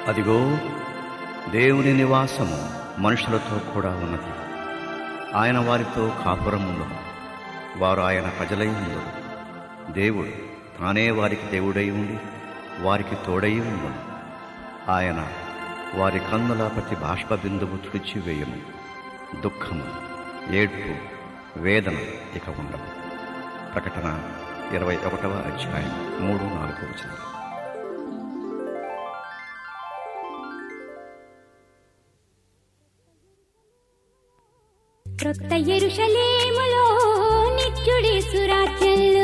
అదిగో దేవుని నివాసము మనుషులతో కూడా ఉన్నది ఆయన వారితో కాపురముండు వారు ఆయన ప్రజలై ఉండు దేవుడు తానే వారికి దేవుడై ఉండి వారికి తోడై ఉండు ఆయన వారి కన్నుల ప్రతి బాష్ప బిందువు తుడిచివేయము దుఃఖము ఏడ్పు వేదన ఇక ఉండవు ప్రకటన ఇరవై ఒకటవ అధ్యాయం మూడు నాలుగు వచనాలు క్రొత్త ఎరుషలేములో నిత్యుడి సురాజ్యంలో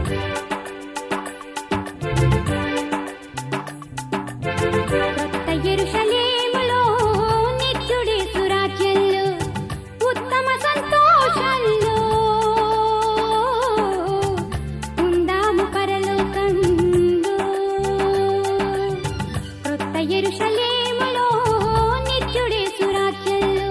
క్రొత్త ఎరుషలేములో నిత్యుడి సురాజ్యంలో ఉత్తమ సంతోషంలో ఉందాము పరలోకంలో క్రొత్త ఎరుషలేములో నిత్యుడి సురాజ్యంలో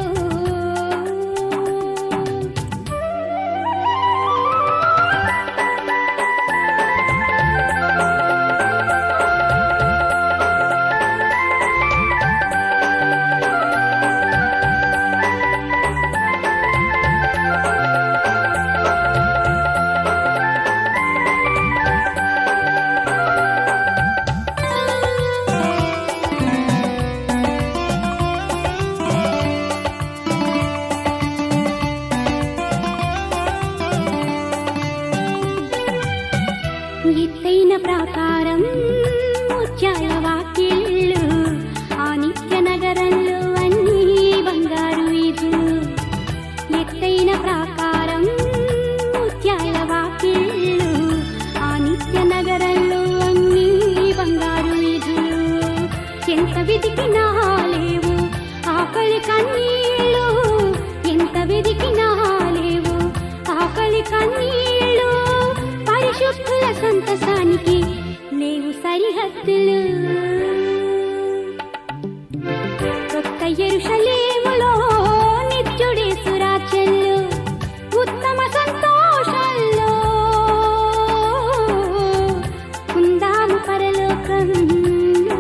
ఎత్తైన ప్రాకారం ముత్యాల వాకిళ్ళు ఆ నిత్య నగరంలో అన్నీ బంగారు వీధులు ఎత్తైన ప్రాకారం ముత్యాల వాకిళ్ళు ఆ నిత్య నగరంలో అన్నీ బంగారు వీధులు ఎంత వెతికినా లేవు ఆకలి కన్నీళ్ళు ఎంత వెతికినా లేవు ఆకలి కన్నీళ్ళు పరిశుద్ధుల సంతసానికి లేవు సరిహద్దులు కొత్త ఎరుషలేములో నిత్యుడే సురాజ్యంలో ఉత్తమ సంతోషంలో ఉందాము పరలోకంలో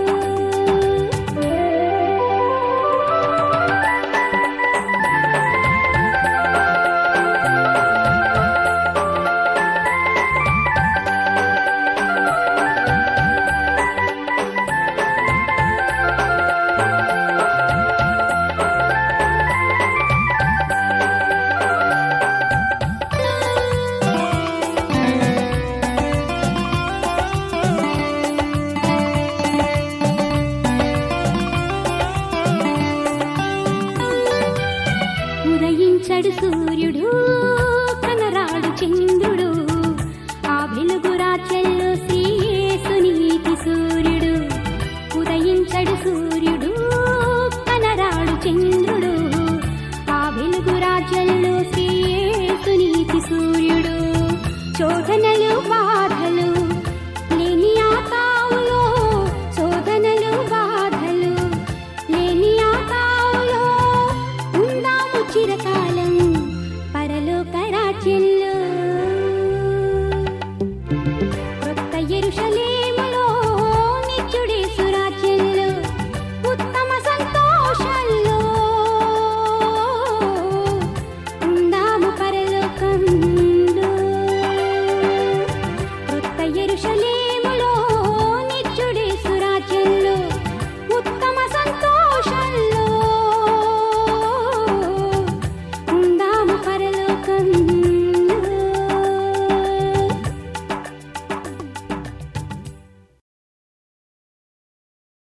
ఉదయించడు సూర్యుడు కనరాడు చంద్రుడు ఆ వెలుగు రాజ్యంలో శ్రీయేసు నీతి సూర్యుడు ఉదయించడు సూర్యుడు కనరాడు చంద్రుడు ఆ వెలుగు రాజ్యంలో శ్రీయేసు నీతి సూర్యుడు శోధనలు బాధలు లేని ఆ తావులో శోధనలు బాధలు లేని ఆ తావులో ఉందాము చిరకాలం పరలోక రాజ్యంలో క్రొత్త ఎరుషలే